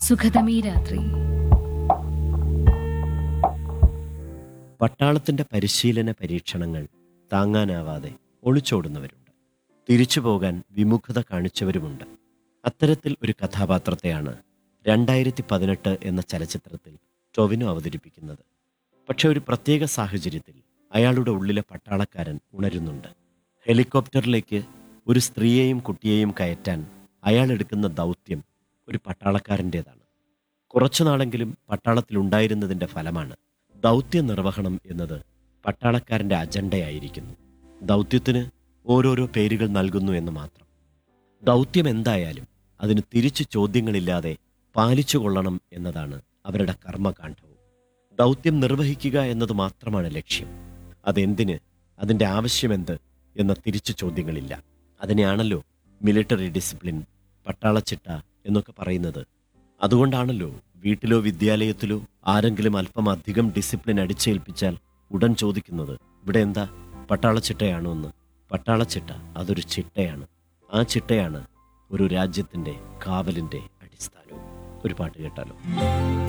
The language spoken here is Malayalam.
സുഖതമീ രാത്രി പട്ടാളത്തിന്റെ പരിശീലന പരീക്ഷണങ്ങൾ താങ്ങാനാവാതെ ഒളിച്ചോടുന്നവരുണ്ട് തിരിച്ചു പോകാൻ വിമുഖത കാണിച്ചവരുമുണ്ട് അത്തരത്തിൽ ഒരു കഥാപാത്രത്തെയാണ് രണ്ടായിരത്തി പതിനെട്ട് എന്ന ചലച്ചിത്രത്തിൽ ടൊവിനോ അവതരിപ്പിക്കുന്നത് പക്ഷെ ഒരു പ്രത്യേക സാഹചര്യത്തിൽ അയാളുടെ ഉള്ളിലെ പട്ടാളക്കാരൻ ഉണരുന്നുണ്ട് ഹെലികോപ്റ്ററിലേക്ക് ഒരു സ്ത്രീയെയും കുട്ടിയെയും കയറ്റാൻ അയാൾ എടുക്കുന്ന ദൗത്യം ഒരു പട്ടാളക്കാരൻ്റേതാണ് കുറച്ചു നാളെങ്കിലും പട്ടാളത്തിലുണ്ടായിരുന്നതിൻ്റെ ഫലമാണ് ദൗത്യ നിർവഹണം എന്നത് പട്ടാളക്കാരൻ്റെ അജണ്ടയായിരിക്കുന്നു ദൗത്യത്തിന് ഓരോരോ പേരുകൾ നൽകുന്നു എന്ന് മാത്രം ദൗത്യം എന്തായാലും അതിന് തിരിച്ചു ചോദ്യങ്ങളില്ലാതെ പാലിച്ചു കൊള്ളണം എന്നതാണ് അവരുടെ കർമ്മകാണ്ഡവും ദൗത്യം നിർവഹിക്കുക എന്നത് മാത്രമാണ് ലക്ഷ്യം അതെന്തിന് അതിൻ്റെ ആവശ്യമെന്ത് എന്ന തിരിച്ചു ചോദ്യങ്ങളില്ല അതിനെയാണല്ലോ മിലിറ്ററി ഡിസിപ്ലിൻ പട്ടാളച്ചിട്ട എന്നൊക്കെ പറയുന്നത് അതുകൊണ്ടാണല്ലോ വീട്ടിലോ വിദ്യാലയത്തിലോ ആരെങ്കിലും അല്പം അധികം ഡിസിപ്ലിൻ അടിച്ചേൽപ്പിച്ചാൽ ഉടൻ ചോദിക്കുന്നത് ഇവിടെ എന്താ പട്ടാളച്ചിട്ടയാണോ എന്ന് പട്ടാളച്ചിട്ട അതൊരു ചിട്ടയാണ് ആ ചിട്ടയാണ് ഒരു രാജ്യത്തിൻ്റെ കാവലിൻ്റെ അടിസ്ഥാനവും ഒരു പാട്ട് കേട്ടാലോ